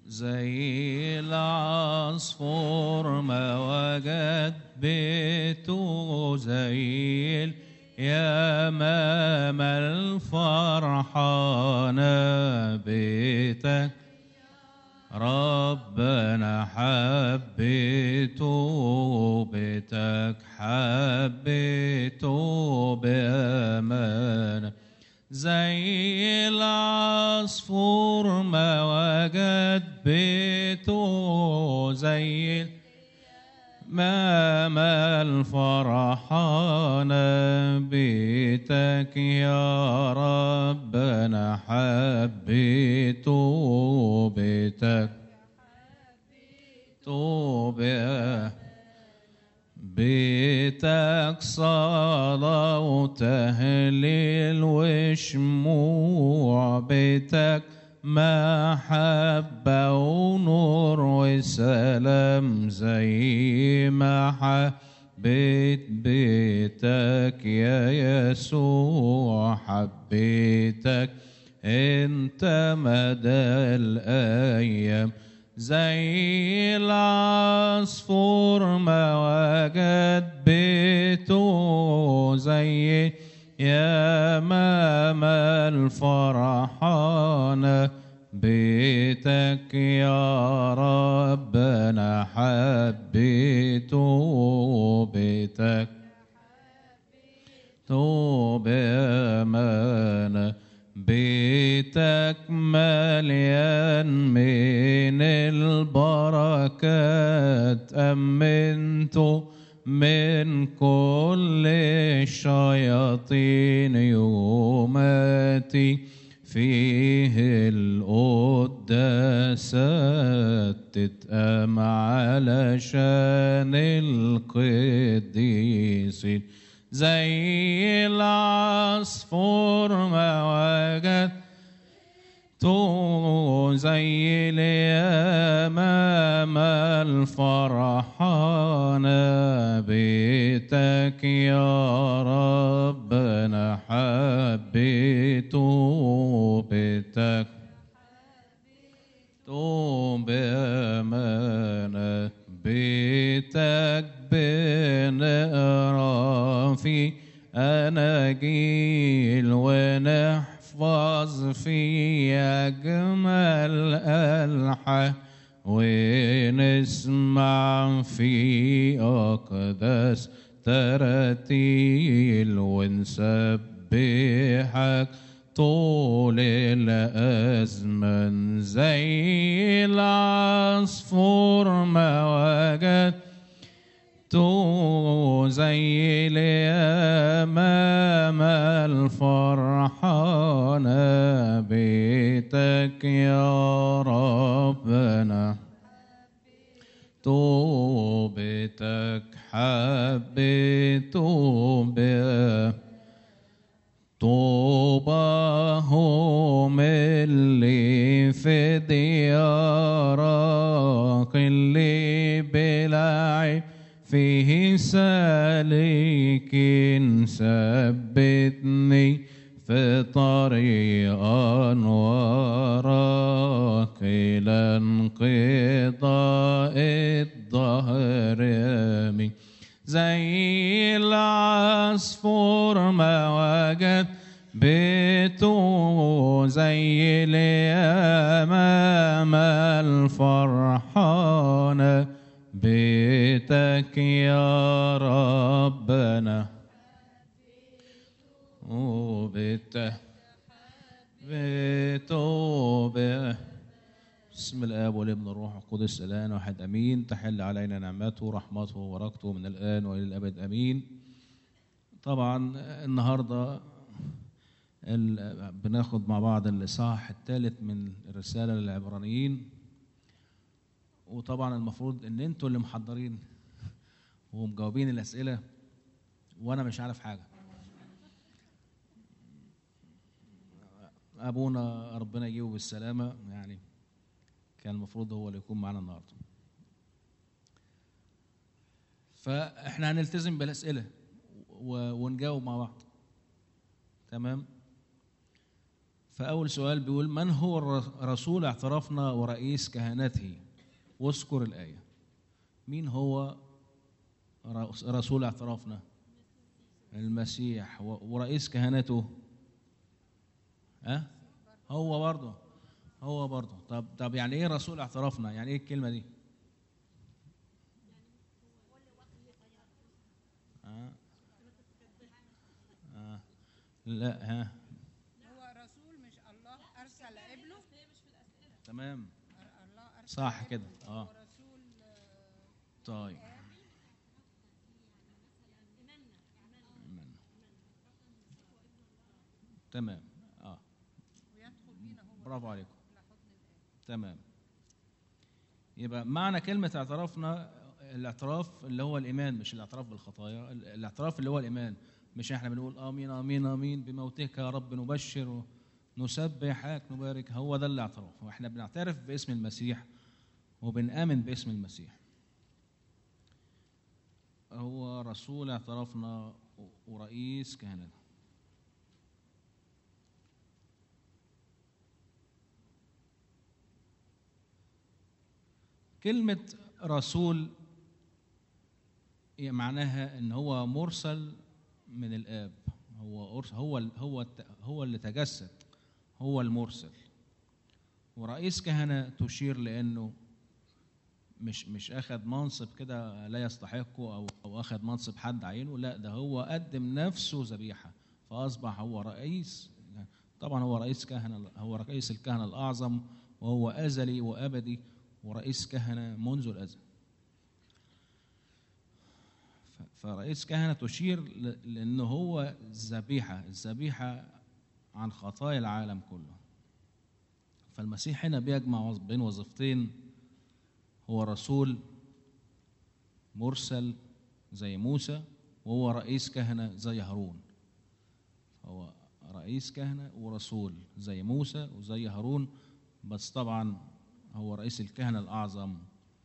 زي العصفور ما وجد بيته زي اليمام الفرحانة بيتك ربنا حبيته بيتك حبيته بأمانة زي العصفور ما وجد بيته زي ما ما الفرحان بيتك يا ربنا حبيته بيتك توبه بيتك صلاة وتهليل وشموع بيتك محبة ونور وسلام زي ما حبيت بيتك يا يسوع حبيتك انت مدى الأيام زي العصفور ما وجد بيته زي يا ماما الفرحانة بيتك يا ربنا حبيته بيتك توب أمانة بيتك مليان من البركات أمنته من كل الشياطين يوماتي فيه القداسات تتقام علشان القديسين زي العصفور ما وجد تو زي اليمام الفرحان بيتك يا ربنا حبيته بيتك توب بأمانة بيتك بنقرا في أناجيل ونحفظ في أجمل ألحان ونسمع في أقدس تراتيل ونسبحك طول الأزمن زي العصفور ما وجد تو زي اليمام الفرحان بيتك يا ربنا تو بيتك حبيته بيه طوبى هم اللي في ديارك اللي بلعب فيه سالك ثبتني في طريق أنوارك إلى انقضاء الظهر آمين زي العصفور ما وجد بيته زي اليمام الفرحان بيتك يا ربنا وبيته بيته بيه بسم الآب والابن والروح القدس الآن واحد أمين تحل علينا نعمته ورحمته وبركته من الآن وإلى الأبد أمين طبعا النهاردة ال- بناخد مع بعض الإصحاح الثالث من الرسالة للعبرانيين وطبعا المفروض إن أنتوا اللي محضرين ومجاوبين الأسئلة وأنا مش عارف حاجة أبونا ربنا يجيبه بالسلامة يعني كان المفروض هو اللي يكون معانا النهارده فاحنا هنلتزم بالاسئله و- ونجاوب مع بعض تمام فأول سؤال بيقول من هو الر- رسول اعترافنا ورئيس كهنته واذكر الآية مين هو رأس- رسول اعترافنا المسيح و- ورئيس كهنته ها هو برضه هو برضه طب طب يعني ايه رسول اعترافنا يعني ايه الكلمه دي آه. آه. لا ها هو رسول مش الله ارسل ابنه تمام الله ارسل صح ابنه. كده اه هو رسول آه، طيب أمين. تمام اه ويدخل بينا هو برافو عليكم الى حضن الاب تمام يبقى معنى كلمة اعترافنا الاعتراف اللي هو الإيمان مش الاعتراف بالخطايا ال- الاعتراف اللي هو الإيمان مش احنا بنقول آمين آمين آمين بموتك يا رب نبشر نسبحك نبارك هو ده الاعتراف واحنا بنعترف باسم المسيح وبنآمن باسم المسيح هو رسول اعترافنا ورئيس كهنتنا كلمة رسول هي معناها ان هو مرسل من الاب هو أرس- هو ال- هو الت- هو اللي تجسد هو المرسل ورئيس كهنة تشير لانه مش مش اخذ منصب كده لا يستحقه او او اخذ منصب حد عينه لا ده هو قدم نفسه ذبيحه فاصبح هو رئيس طبعا هو رئيس كهنه هو رئيس الكهنه الاعظم وهو ازلي وابدي ورئيس كهنه منذ الازل ف- فرئيس كهنه تشير ل- لانه هو ذبيحه الذبيحه عن خطايا العالم كله فالمسيح هنا بيجمع وظ- بين وظيفتين هو رسول مرسل زي موسى وهو رئيس كهنة زي هارون هو رئيس كهنة ورسول زي موسى وزي هارون بس طبعا هو رئيس الكهنة الأعظم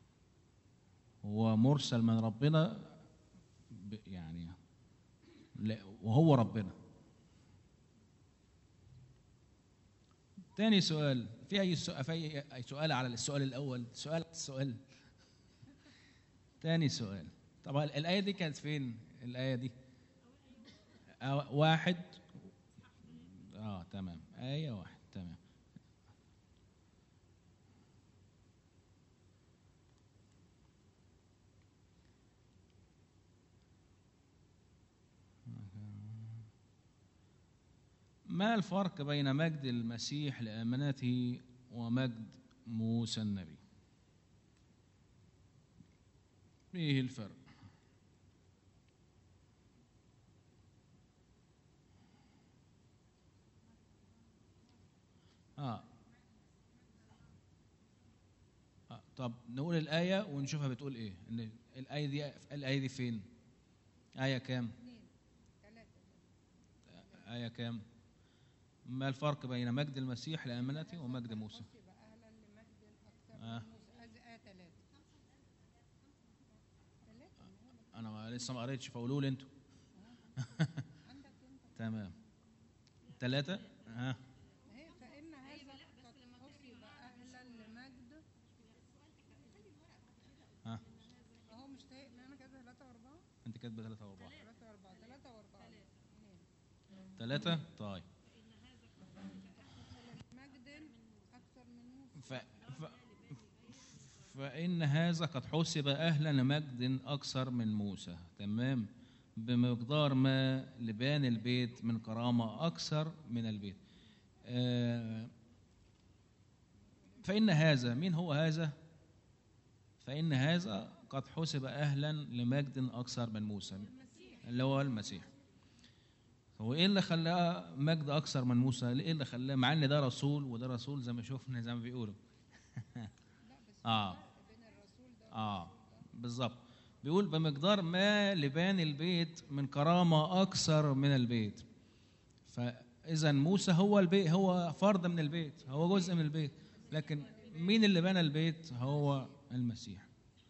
هو مرسل من ربنا ب- يعني لا- وهو ربنا تاني سؤال في اي سؤال في اي أي سؤال على السؤال الاول سؤال على السؤال تاني سؤال طبعا الايه دي كانت فين الايه دي آه، واحد اه تمام ايه واحد تمام ما الفرق بين مجد المسيح لأمانته ومجد موسى النبي ايه الفرق آه. آه. طب نقول الآية ونشوفها بتقول إيه إن الآية دي الآية دي فين آية كام اثنين ثلاثة آية كام ما الفرق بين مجد المسيح لأمانته ومجد موسى يبقى أهلا لمجد أكثر آه. من موسى أدي آية ثلاثة ثلاثة أنا ما لسه ما قريتش فقولوا لي أنتوا عندك أنت تمام ثلاثة ها هي فإن هذا قد حسب أهلا لمجد ها أهو مش تهيأ لي أنا كده ثلاثة وأربعة أنت كاتبة ثلاثة وأربعة ثلاثة وأربعة ثلاثة وأربعة اثنين ثلاثة طيب مجد أكثر من موسى ف... ف... فإن هذا قد حسب أهلا لمجد أكثر من موسى تمام بمقدار ما لبان البيت من كرامة أكثر من البيت آه، فإن هذا مين هو هذا فإن هذا قد حسب أهلا لمجد أكثر من موسى اللي هو المسيح هو ايه اللي خلاه مجد اكثر من موسى ايه اللي خلاه مع ان ده رسول وده رسول زي ما شفنا زي ما بيقولوا اه بين الرسول ده اه بالظبط بيقول بمقدار ما لبان البيت من كرامه اكثر من البيت فاذا موسى هو البيت هو فرد من البيت هو جزء من البيت لكن مين اللي بنى البيت هو المسيح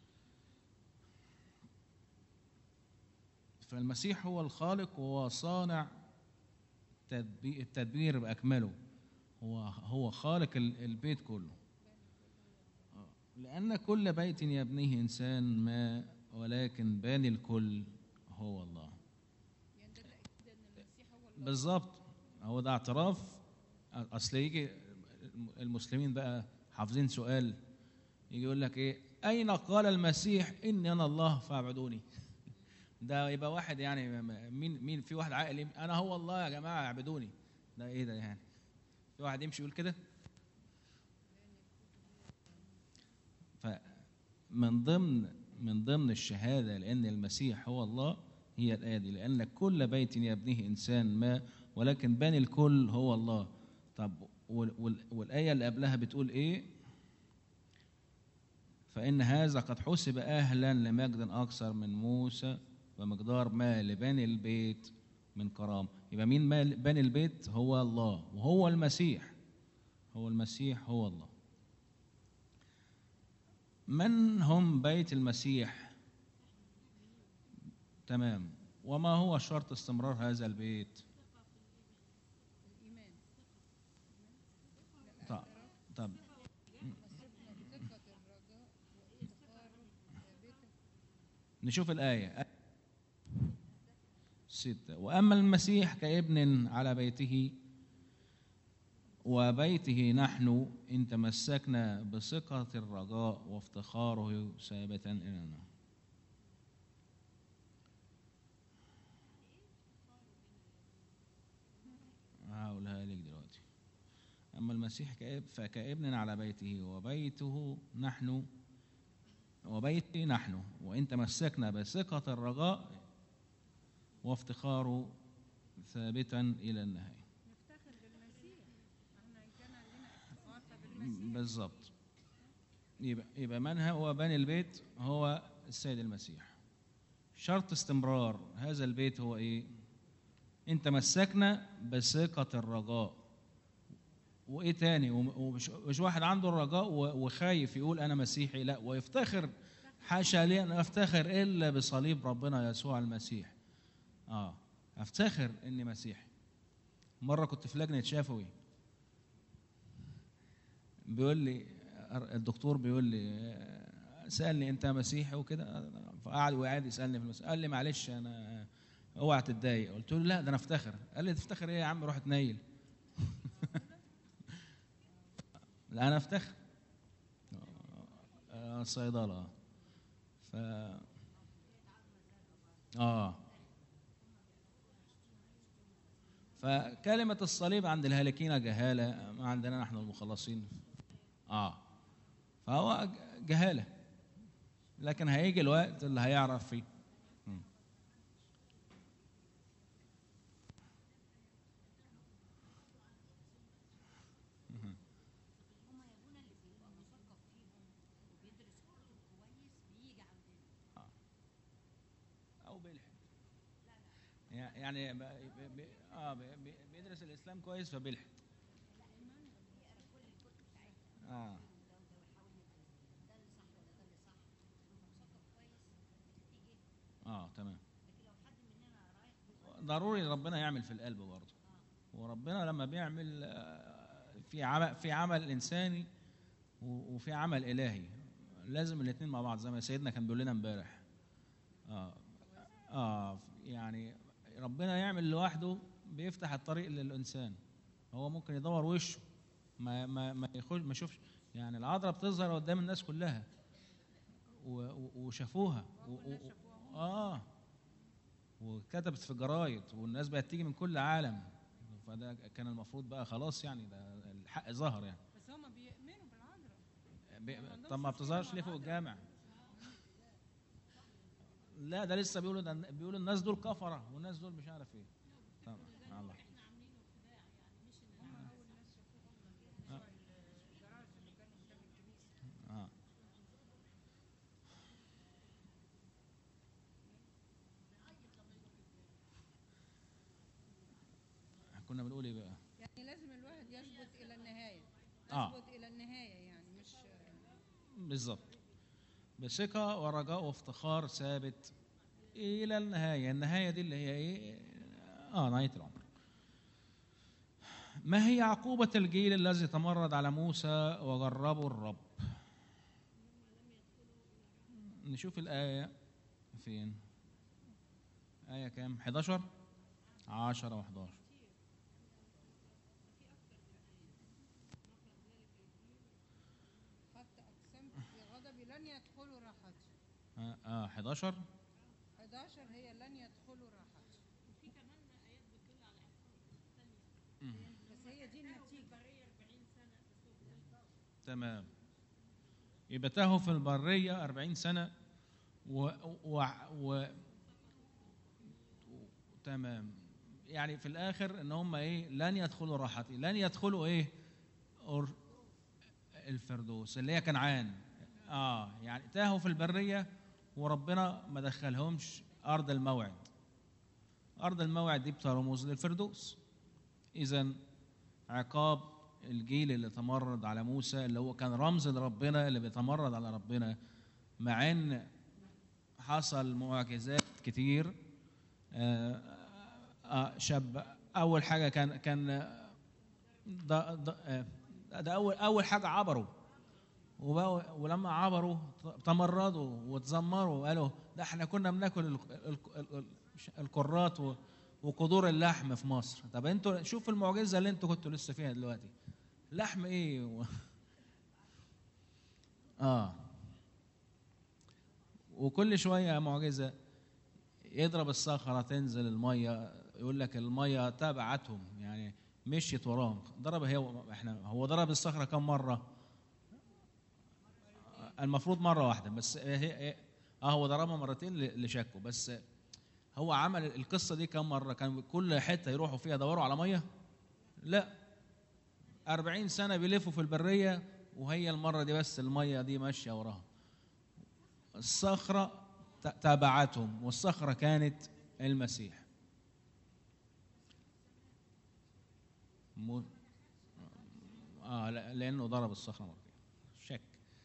فالمسيح هو الخالق وهو صانع تدبي- التدبير باكمله هو هو خالق ال- البيت كله آه. لأن كل بيت يبنيه إنسان ما ولكن باني الكل هو الله يعني ده تاكيد ان المسيح هو الله بالظبط هو ده اعتراف اصل يجي المسلمين بقى حافظين سؤال يجي يقول لك ايه اين قال المسيح اني انا الله فاعبدوني ده يبقى واحد يعني م- م- مين مين في واحد عاقل يم- انا هو الله يا جماعه اعبدوني ده ايه ده يعني في واحد يمشي يقول كده فمن ضمن من ضمن الشهاده لان المسيح هو الله هي الايه دي لان كل بيت يبنيه انسان ما ولكن باني الكل هو الله طب وال- وال- والايه اللي قبلها بتقول ايه فإن هذا قد حسب أهلا لمجد أكثر من موسى ومقدار ما لبني البيت من كرامة يبقى مين ما- بني البيت هو الله وهو المسيح هو المسيح هو الله من هم بيت المسيح تمام وما هو شرط استمرار هذا البيت الايمان طب طب مسكنا بثقه الرجاء وافتخار ثابته نشوف الآية ستة وأما المسيح كابن على بيته وبيته نحن إن تمسكنا بثقة الرجاء وافتخاره ثابتا إلينا هقولها لك دلوقتي أما المسيح كاب فكابن على بيته وبيته نحن وبيتي نحن وإن تمسكنا بثقة الرجاء وافتخاره ثابتا إلى النهاية نفتخر بالمسيح احنا ان كان لنا افتخار فبالمسيح بالظبط يبقى يبقى من هو بني البيت هو السيد المسيح شرط استمرار هذا البيت هو ايه ان تمسكنا بثقة الرجاء وايه تاني وم- ومش مش واحد عنده الرجاء و- وخايف يقول انا مسيحي لا ويفتخر حاشا لي ان افتخر الا بصليب ربنا يسوع المسيح اه افتخر اني مسيحي مره كنت في لجنه شفوي بيقول لي الدكتور بيقول لي آه، سالني انت مسيحي وكده فقعد وقعد يسالني في المسيح قال لي معلش انا اوعى تتضايق قلت له لا ده انا افتخر قال لي تفتخر ايه يا عم روح اتنيل لا انا افتخر آه، صيدله آه. ف اه فكلمة الصليب عند الهالكين جهالة ما عندنا نحن المخلصين اه فهو ج- جهالة لكن هيجي الوقت اللي هيعرف فيه مم. مهم. هما يا ابونا اللي بيبقى مثقف فيهم وبيدرس كتب كويس بيجي عندنا او بيلحد يع- يعني ب- ب- ب- اه ب- ب- بيدرس الاسلام كويس فبيلحد اه ده اللي صح ولا ده اللي صح لما مثقف كويس بتيجي اه تمام لكن لو حد مننا رايح بيقول ضروري ربنا يعمل في القلب برضه وربنا لما بيعمل آه، في عمل في عمل انساني و- وفي عمل الهي لازم الاثنين مع بعض زي ما سيدنا كان بيقول لنا امبارح اه اه يعني ربنا يعمل لوحده بيفتح الطريق للانسان هو ممكن يدور وشه ما ما ما يخش ما يشوفش يعني العذراء بتظهر قدام الناس كلها و- و- وشافوها و- و- و- اه وكتبت في الجرايد والناس بقت تيجي من كل عالم فده كان المفروض بقى خلاص يعني ده الحق ظهر يعني بس هما بيؤمنوا بالعذراء بي- طب ما بتظهرش ليه فوق الجامع لا ده لسه بيقولوا ده بيقولوا الناس دول كفره والناس دول مش عارف ايه طبعا الله آه. كنا بنقول ايه بقى يعني لازم الواحد يثبت الى النهايه آه. يثبت الى النهايه يعني مش بالظبط بثقة ورجاء وافتخار ثابت إلى النهاية النهاية دي اللي هي إيه آه نهاية العمر ما هي عقوبة الجيل الذي تمرد على موسى وجربوا الرب نشوف الآية فين آية كام 11 10 و11 حتى أقسمت في غضبي لن يدخلوا راحتي آه, آه 11 11 هي لن يدخلوا راحتي وفي كمان ايات بتدل على عقاب مم. بس هي دي النتيجة بريه 40 سنه بس هو بيقول تمام يبقى تاهوا في البرية 40 سنة و, و, و تمام يعني في الآخر إن هم إيه لن يدخلوا راحتي لن يدخلوا إيه أور الفردوس اللي هي كنعان آه يعني تاهوا في البرية وربنا ما دخلهمش أرض الموعد أرض الموعد دي بترمز للفردوس إذا عقاب الجيل اللي تمرد على موسى اللي هو كان رمز لربنا اللي بيتمرد على ربنا مع ان حصل معجزات كتير آه، آه، شاب اول حاجه كان كان ده, ده, آه، ده اول اول حاجه عبروا وبقوا ولما عبروا تمردوا وتذمروا وقالوا ده احنا كنا بناكل ال- ال- ال- ال- الكرات و- وقدور اللحم في مصر طب انتوا شوفوا المعجزه اللي انتوا كنتوا لسه فيها دلوقتي لحم ايه و... اه وكل شويه معجزه يضرب الصخره تنزل الميه يقول لك الميه تبعتهم يعني مشيت وراهم ضرب هي احنا هو ضرب الصخره كم مره المفروض مره واحده بس هي هي- اه هو ضربها مرتين ل- لشكه بس هو عمل القصه دي كم مره كان كل حته يروحوا فيها يدوروا على ميه لا أربعين سنة بيلفوا في البرية وهي المرة دي بس المية دي ماشية وراها الصخرة ت- تابعتهم والصخرة كانت المسيح مو... آه لا- لأنه ضرب الصخرة مرتين شك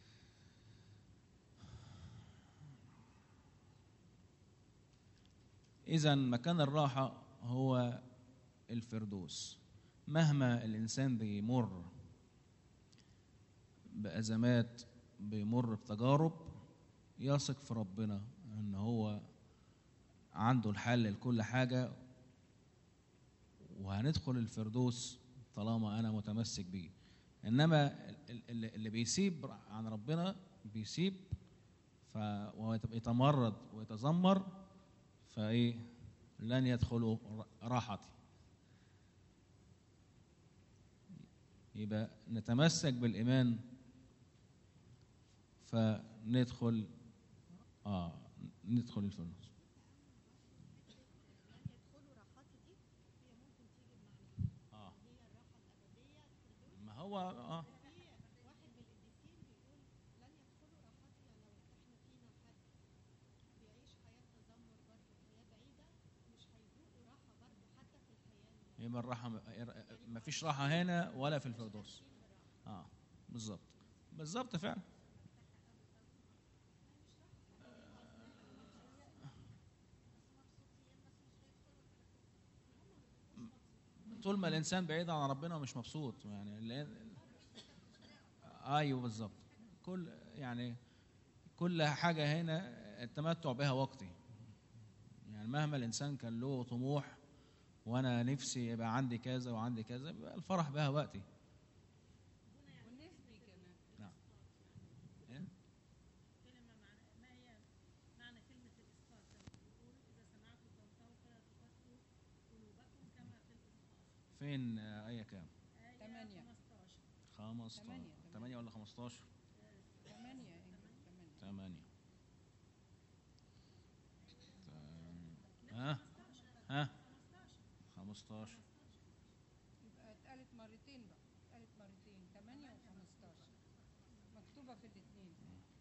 إذا مكان الراحة هو الفردوس مهما الإنسان بيمر بأزمات بيمر بتجارب يثق في ربنا إن هو عنده الحل لكل حاجة وهندخل الفردوس طالما أنا متمسك بيه إنما ال- ال- اللي بيسيب عن ربنا بيسيب ف ويتمرد ويتذمر فإيه لن يدخلوا راحتي يبقى نتمسك بالإيمان فندخل آه ندخل الفردوس لن يدخلوا راحتي دي هي ممكن تيجي بمعنى آه هي الراحه الابديه الفردوس ما هو آه في واحد من القديسين بيقول لن يدخلوا راحتي يعني لو احنا فينا حد بيعيش حياه تذمر برضه حياه بعيده مش هيذوقوا راحه برضه حتى في الحياه يبقى الراحة ما فيش راحة هنا ولا في الفردوس اه بالظبط بالظبط فعلا طول ما الانسان بعيد عن ربنا مش مبسوط يعني لأن- ايوه بالظبط كل يعني كل حاجه هنا التمتع بها وقتي يعني مهما الانسان كان له طموح وانا نفسي يبقى عندي كذا وعندي كذا بيبقى الفرح بها وقتي والنسبي كمان نعم إيه؟ كلمة معنى ما هي معنى كلمة الإسقاط لما بيقول إذا سمعتوا صوته فلا تقسوا قلوبكم كما في الإسقاط فين آه، ايه كام آية تمانية. 15 15 تمانية. 8 ولا 15 ثمانية إيه؟ ثمانية 8 ها ها 15 يبقى اتقالت مرتين بقى اتقالت مرتين ثمانية وخمستاشر مكتوبة في الاثنين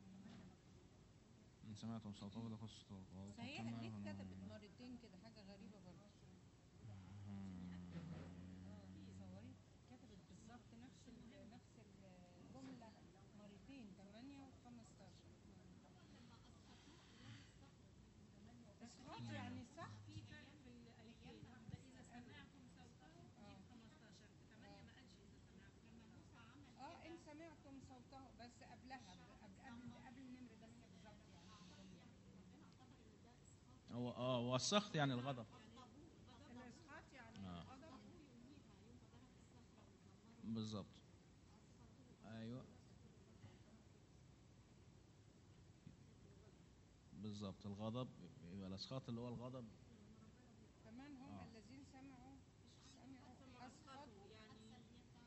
إن سمعتم صوته لقصته صحيح ليه اتكتبت مرتين كده حاجة غريبة برضه تصوري كتبت بالظبط نفس ال نفس الجملة مرتين ثمانية وخمستاشر اسقاط يعني صح في فرق في الآيتين واحدة إذا سمعتم صوته دي ب 15 8 هو اه هو السخط يعني الغضب الاسقاط يعني آه. الغضب بالظبط ايوه بالظبط الغضب يبقى الاسخاط اللي هو الغضب كمان هم آه. الذين سمعوا سمعوا اسقطوا يعني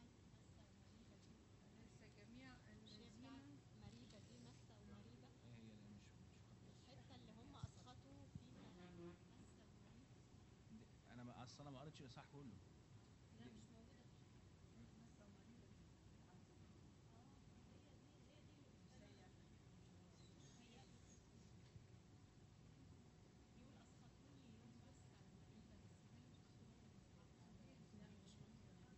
ليس جميع الذين مريبة دي مسة ومريبة ايه هي اللي مش مش الحتة اللي هم أسقطوا فيها مسة ومريبة انا ما اصل انا ما قريتش الاصحاح كله لا مش موجودة يقول أسقطوني يوم مسة ومريبة بس هل لا مش موجودة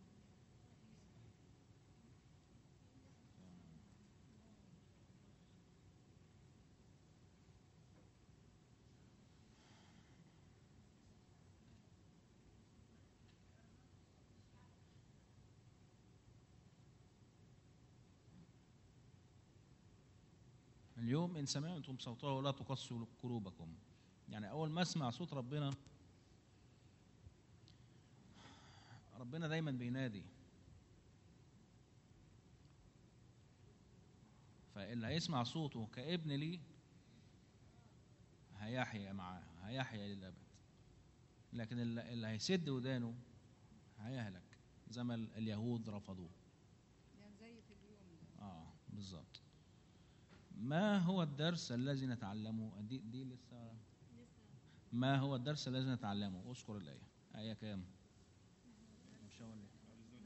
اليوم ان سمعتم صوته لا تقسوا قلوبكم يعني اول ما اسمع صوت ربنا ربنا دايما بينادي فاللي هيسمع صوته كابن ليه هيحيا معاه هيحيا للابد لكن اللي اللي هيسد ودانه هيهلك زي ما اليهود رفضوه يعني زي في اليوم ده اه بالظبط ما هو الدرس الذي نتعلمه دي, دي لسه ما هو الدرس الذي نتعلمه اذكر الايه ايه كام مش هقول لك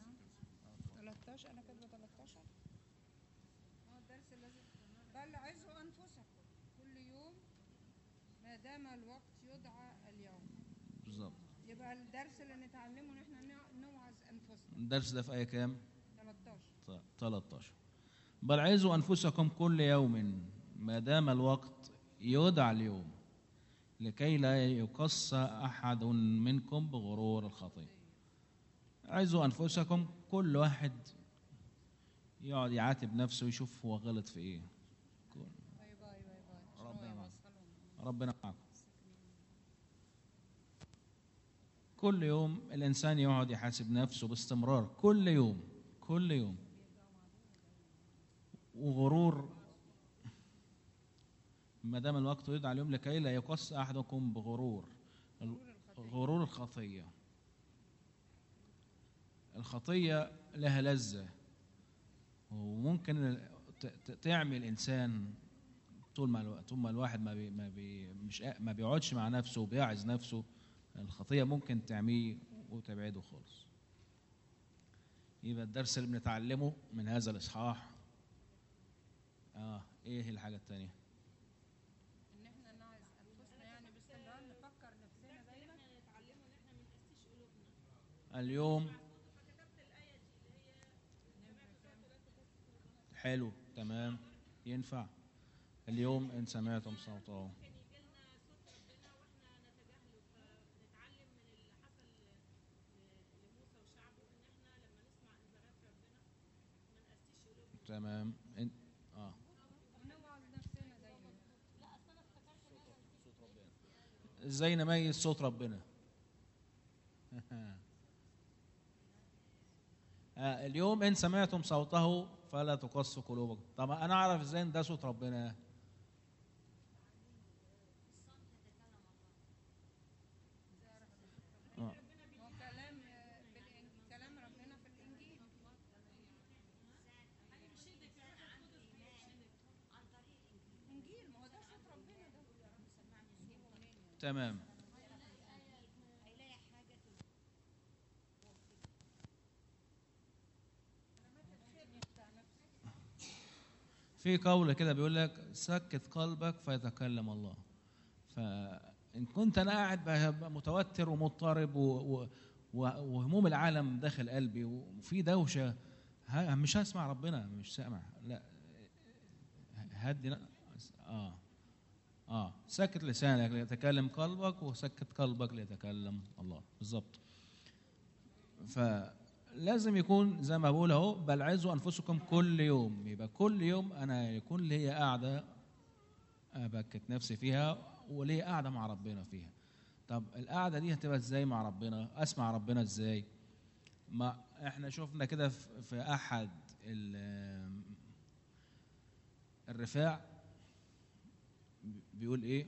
13 انا كاتبه 13 اه الدرس الذي بل عظوا انفسكم كل يوم ما دام الوقت يدعى اليوم بالظبط يبقى الدرس اللي نتعلمه ان احنا نع- نوعظ انفسنا الدرس ده في ايه كام 13 ط- 13 بل عظوا انفسكم كل يوم ما دام الوقت يدعى اليوم لكي لا يقص احد منكم بغرور الخطيه عظوا انفسكم كل واحد يقعد يعاتب نفسه ويشوف هو غلط في ايه كل- باي باي باي باي عشان هو ربنا معاك. يوصلهم. ربنا معكم كل يوم الانسان يقعد يحاسب نفسه باستمرار كل يوم كل يوم وغرور ما دام الوقت يدعى اليوم لكي لا يقص احدكم بغرور ال- غرور الخطيه الخطيه لها لذه وممكن ت- ت- تعمل انسان طول ما الو- طول ما الواحد ما بي ما بي مش قا- ما بيقعدش مع نفسه وبيعظ نفسه الخطيه ممكن تعميه وتبعده خالص يبقى الدرس اللي بنتعلمه من هذا الاصحاح اه ايه الحاجه الثانيه ان احنا نعظ انفسنا يعني باستمرار نفكر نفسنا دايما اليوم حلو تمام ينفع اليوم ان سمعتم صوته ممكن يجي لنا صوت ربنا واحنا نتجاهله فنتعلم من اللي حصل ل- لموسى وشعبه ان احنا لما نسمع انذارات ربنا ما نقسيش قلوبنا تمام إن... اه ونوعظ نفسنا دايما ازاي نميز صوت ربنا آه اليوم ان سمعتم صوته فلا تقصوا قلوبكم طب انا اعرف ازاي ان ده صوت ربنا آه. هو كلام آه، بالإن- كلام ربنا في الانجيل انجيل ما هو ده صوت ربنا ده جيبه منين يعني؟ تمام هيلاقي حاجة في قول كده بيقول لك سكت قلبك فيتكلم الله فإن كنت أنا قاعد ببقى متوتر ومضطرب و... و... و... وهموم العالم داخل قلبي وفي دوشة ه... مش هسمع ربنا مش سامع لا هدي ن- اه اه سكت لسانك ليتكلم قلبك وسكت قلبك ليتكلم الله بالظبط فلازم يكون زي ما بقول اهو بل عزوا انفسكم كل يوم يبقى كل يوم انا يكون لي قاعده ابكت نفسي فيها وليه قاعده مع ربنا فيها طب القعده دي هتبقى ازاي مع ربنا اسمع ربنا ازاي ما احنا شفنا كده في في احد ال- الرفاع بيقول ايه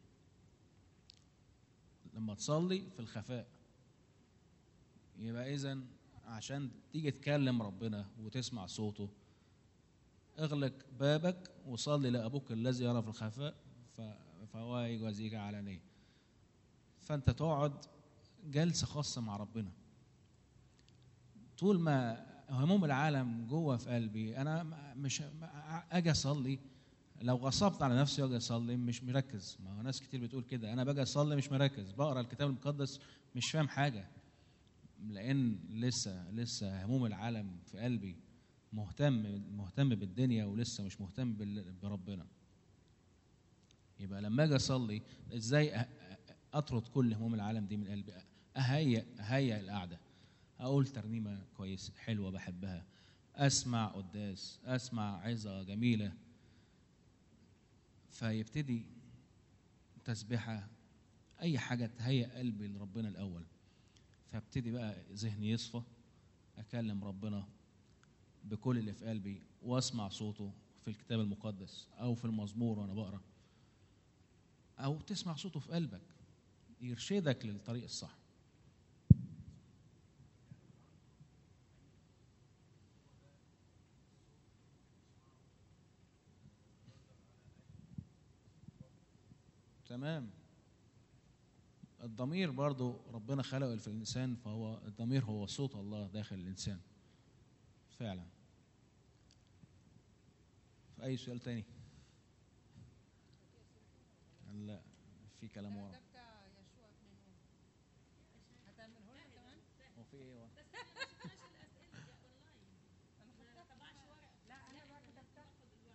لما تصلي في الخفاء يبقى اذا عشان تيجي تكلم ربنا وتسمع صوته اغلق بابك وصلي لابوك الذي يرى في الخفاء ف- فهو يجازيك علانيه فانت تقعد جلسه خاصه مع ربنا طول ما هموم العالم جوه في قلبي انا م- مش م- اجي اصلي لو غصبت على نفسي واجي اصلي مش مركز ما هو ناس كتير بتقول كده انا باجي اصلي مش مركز بقرا الكتاب المقدس مش فاهم حاجه لان لسه لسه هموم العالم في قلبي مهتم مهتم بالدنيا ولسه مش مهتم بال- بربنا يبقى لما اجي اصلي ازاي أ- أ- اطرد كل هموم العالم دي من قلبي اهيئ اهيئ القعده اقول ترنيمه كويس حلوه بحبها اسمع قداس اسمع عظه جميله فيبتدي تسبحه اي حاجه تهيئ قلبي لربنا الاول فابتدي بقى ذهني يصفى اكلم ربنا بكل اللي في قلبي واسمع صوته في الكتاب المقدس او في المزمور وانا بقرا او تسمع صوته في قلبك يرشدك للطريق الصح تمام الضمير برضو ربنا خلقه في الإنسان فهو الضمير هو صوت الله داخل الإنسان فعلا في أي سؤال تاني لا في كلام ورا ده بتاع يشوع ابن نون هتعمله لنا كمان؟ وفي ايه ورا لا انا بقى كتبتها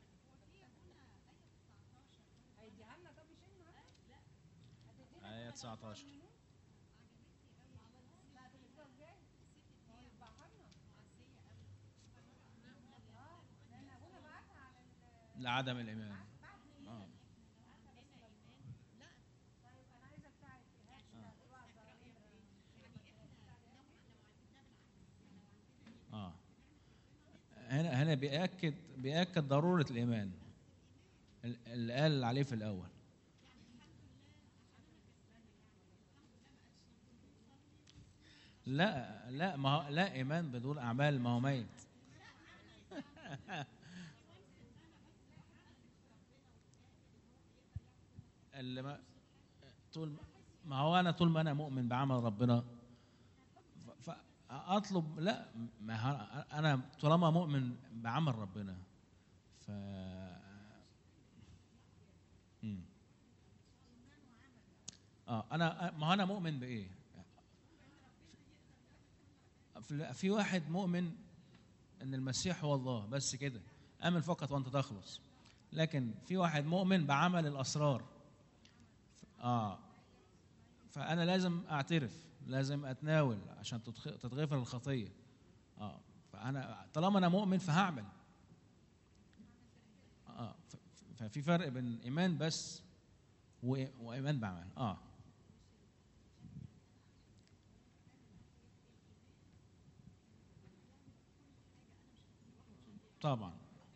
هيديها لنا طب يشيل معانا؟ آية 19 لا هتبقى ازاي؟ ما هو يطبعها لنا اه لان ابونا بعتها على ال لعدم الإيمان بعت لي آه. طيب انا عايزه بتاعت ايهاب بتاعت الوعظه اه هنا هنا بيأكد بيأكد ضرورة الإيمان ال- اللي قال عليه في الأول لا لا ما هو لا إيمان بدون أعمال ما هو ميت اللي ما طول ما هو أنا طول ما أنا مؤمن بعمل ربنا ف- فاطلب لا ما ه- انا طالما مؤمن بعمل ربنا ف مم. اه انا ما هو انا مؤمن بايه في- في واحد مؤمن ان المسيح هو الله بس كده امن فقط وانت تخلص لكن في واحد مؤمن بعمل الاسرار اه فانا لازم اعترف لازم اتناول عشان تتخ- تتغفر الخطيه اه فانا طالما انا مؤمن فهعمل اه ف- ف- ففي فرق بين ايمان بس و- وايمان بعمل اه طبعا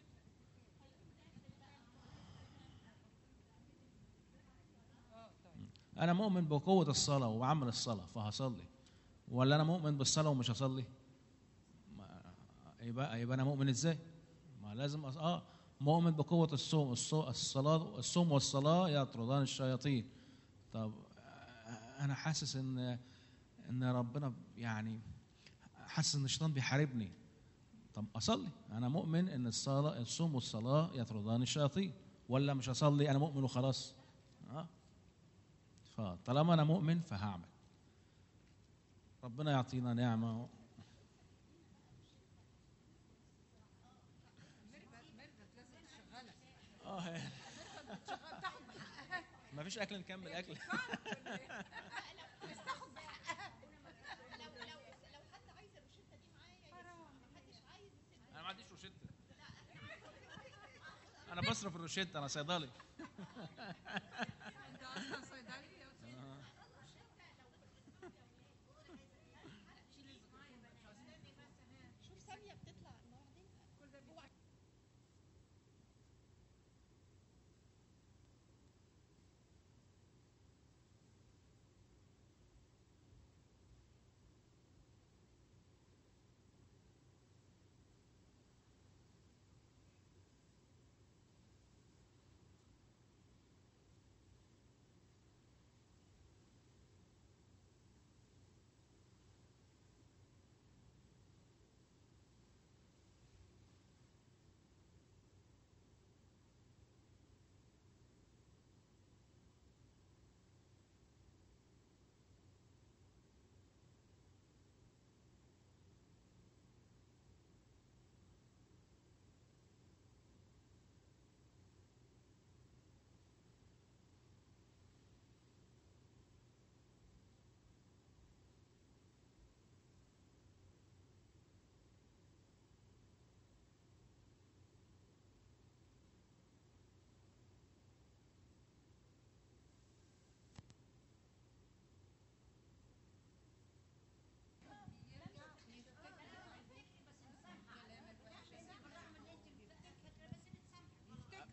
انا مؤمن بقوه الصلاه وعمل الصلاه فهصلي ولا انا مؤمن بالصلاه ومش هصلي ما- يبقى يبقى انا مؤمن ازاي ما لازم أص... اه مؤمن بقوه الصوم الصو... الصلاه الصوم والصلاه يطردان الشياطين طب آه، انا حاسس ان ان ربنا يعني حاسس ان الشيطان بيحاربني طب اصلي انا مؤمن ان الصلاه الصوم والصلاه يطردان الشياطين ولا مش هصلي انا مؤمن وخلاص اه فطالما انا مؤمن فهعمل ربنا يعطينا نعمه ميرفت ميرفت لازم تشغلك اه تاخد بحقها ما فيش اكل نكمل اكل بس تاخد بحقها لو لو لو حد عايز الروشته دي معايا ما حدش عايز انا ما عنديش روشته انا بصرف الروشته انا صيدلي انت اصلا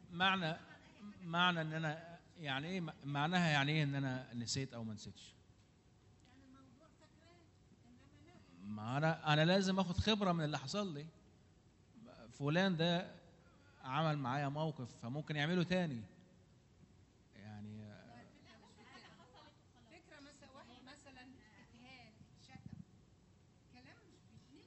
معنى معنى ان انا يعني ايه معناها يعني ايه ان انا نسيت او ما نسيتش ما انا انا لازم اخد خبره من اللي حصل لي فلان ده عمل معايا موقف فممكن يعمله تاني يعني فكرة مثلا واحد مثلا اتهان اتشتم كلام مش بيتنسي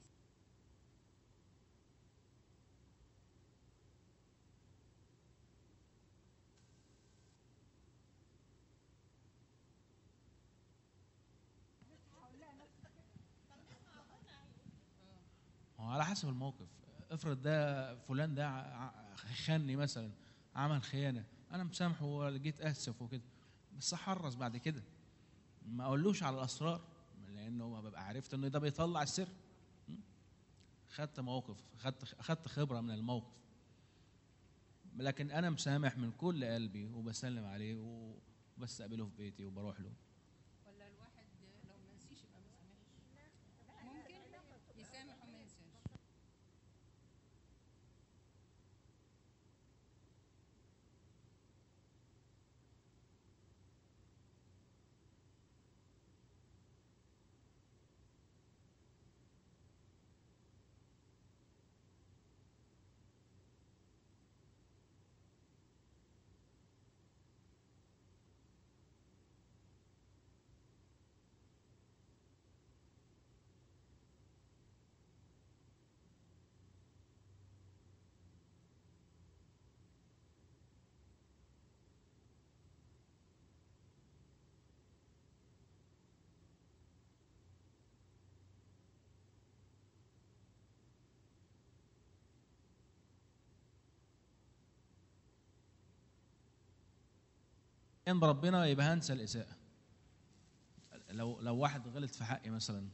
هو على حسب الموقف افرض ده فلان ده ع- ع- خاني مثلا عمل خيانه انا مسامحه وجيت اسف وكده بس احرص بعد كده ما اقولوش على الاسرار لانه ببقى عرفت انه ده بيطلع السر م? خدت موقف خدت خدت خبره من الموقف لكن انا مسامح من كل قلبي وبسلم عليه وبستقبله في بيتي وبروح له ولا الواحد لو ما نسيش يبقى ما سامحش ممكن يسامح وما ينساش ان بربنا يبقى هنسى الاساءه لو لو واحد غلط في حقي مثلا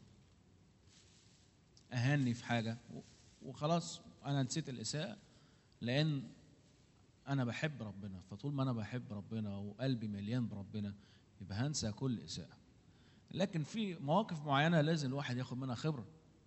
اهاني في حاجه و- وخلاص انا نسيت الاساءه لان انا بحب ربنا فطول ما انا بحب ربنا وقلبي مليان بربنا يبقى هنسى كل اساءه لكن في مواقف معينه لازم الواحد ياخد منها خبره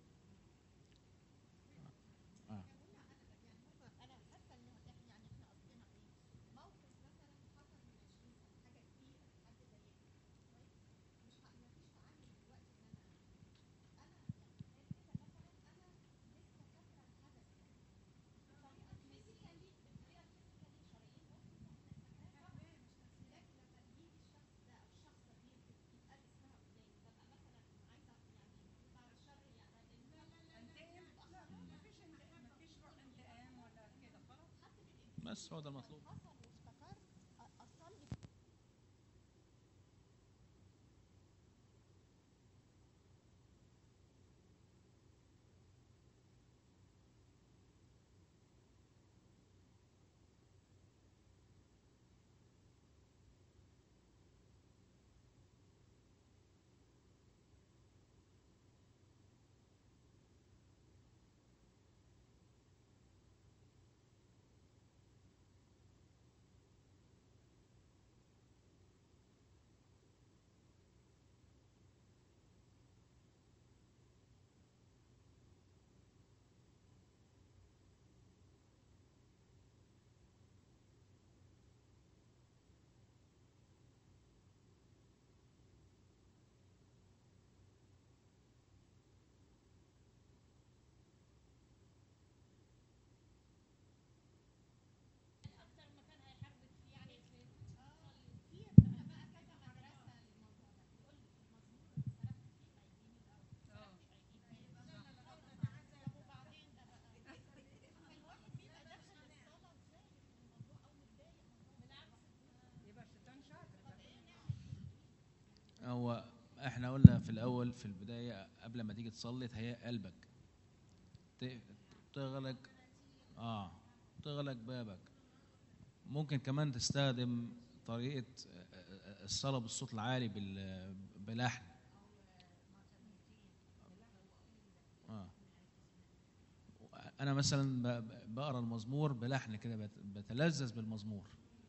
آه. انا حاسه ان إحنا- يعني احنا قصدنا ايه موقف مثلا حصل من 20 سنه حاجه كبيره حد ضايقني كويس مش ه- مفيش تعامل دلوقتي ان انا انا يعني غير كده مثلا انا لسه فاكره الحدث ده بطريقه فيزيكالي بالطريقه الفيزيكالي شرايين مخي لسه فاكراها لكن لما يجي الشخص ده او الشخص ده بيت- يتقال اسمها قدامي ببقى مثلا عايزه يعني بعد الشر يعني انتقم لا مفيش انتقام مفيش روح انتقام ولا كده خلاص حد من الإنجليزي بس هو ده المطلوب حصل وافتكرت أ- اصلي اكتر مكان هيحاربك فيه يعني في في بقى بقى كذا مدرسه للموضوع ده يقول لي المزمور اللي سرقت فيه هيديني الاول سرقت مش هيجيب طب وبعدين ده بقى فالواحد بيبقى داخل الصلاه وخايف من الموضوع او متضايق من الموضوع بالعكس يبقى الشيطان شاطر طب بقى. ايه نعمل؟ هو احنا قلنا في الاول في البدايه قبل ما تيجي تصلي تهيأ قلبك ت- تغلق اه تغلق بابك ممكن كمان تستخدم طريقه الصلاه بالصوت العالي بال- بلحن اه انا مثلا ب- ب- بقرا المزمور بلحن كده بت- بتلذذ بالمزمور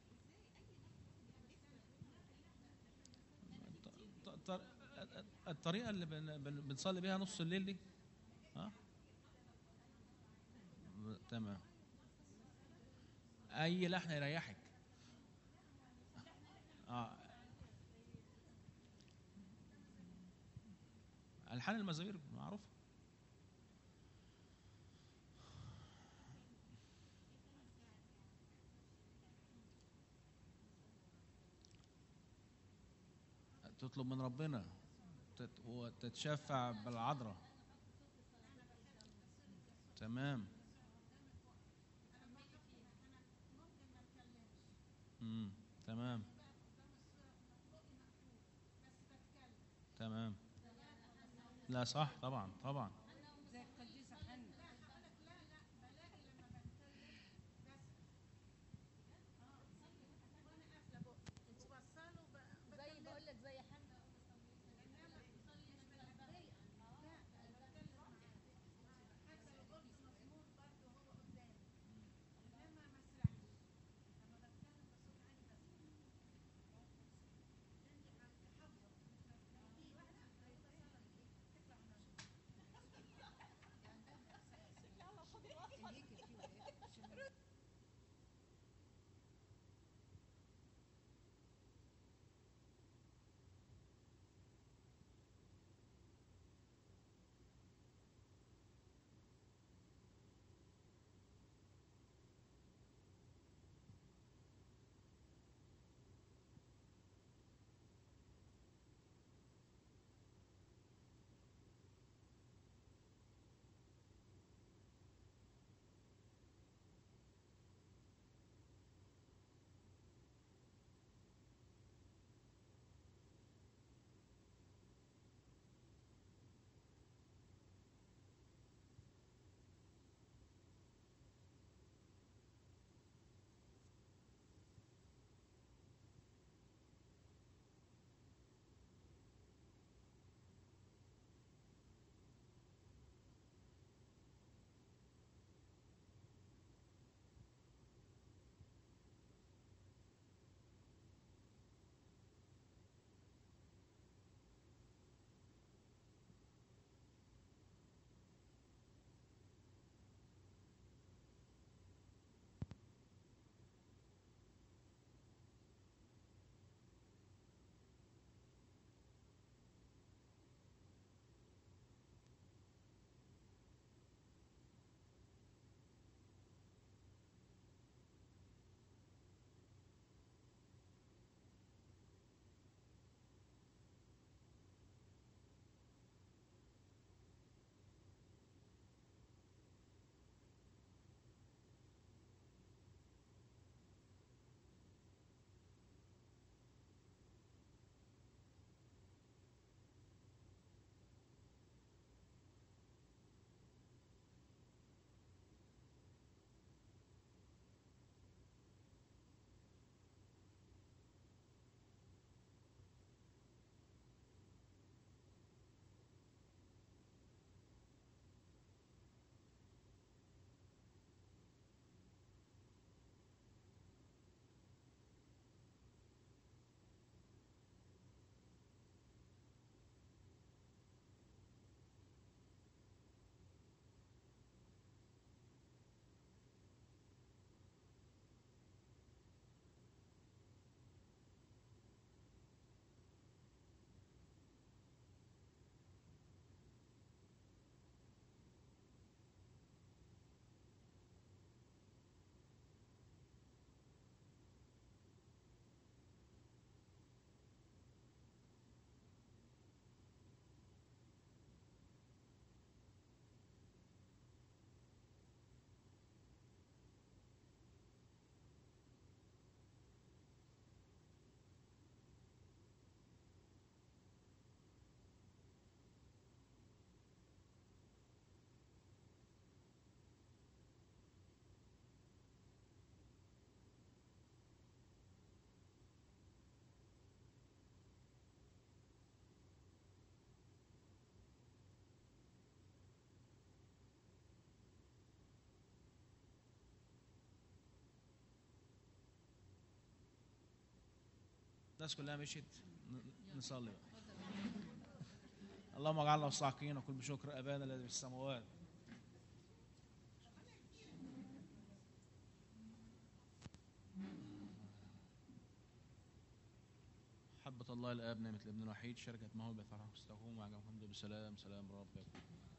ط- ط- الطريقه اللي بن- بن- بنصلي بيها نص الليل دي ها تمام اي لحن يريحك اه الحان المزامير معروفه تطلب من ربنا تت- وتتشفع بالعذراء تمام امم تمام تمام لا صح طبعا طبعا زي القديسة حنة زي بقول لك زي حمد الناس كلها مشيت ن- نصلي بقى اللهم اجعلنا مستحقين وكل بشكر ابانا الذي في السماوات محبة الله الآب نعمة الابن الوحيد شركة موهبة فرح مستقوم وعجبكم بسلام سلام رب يكون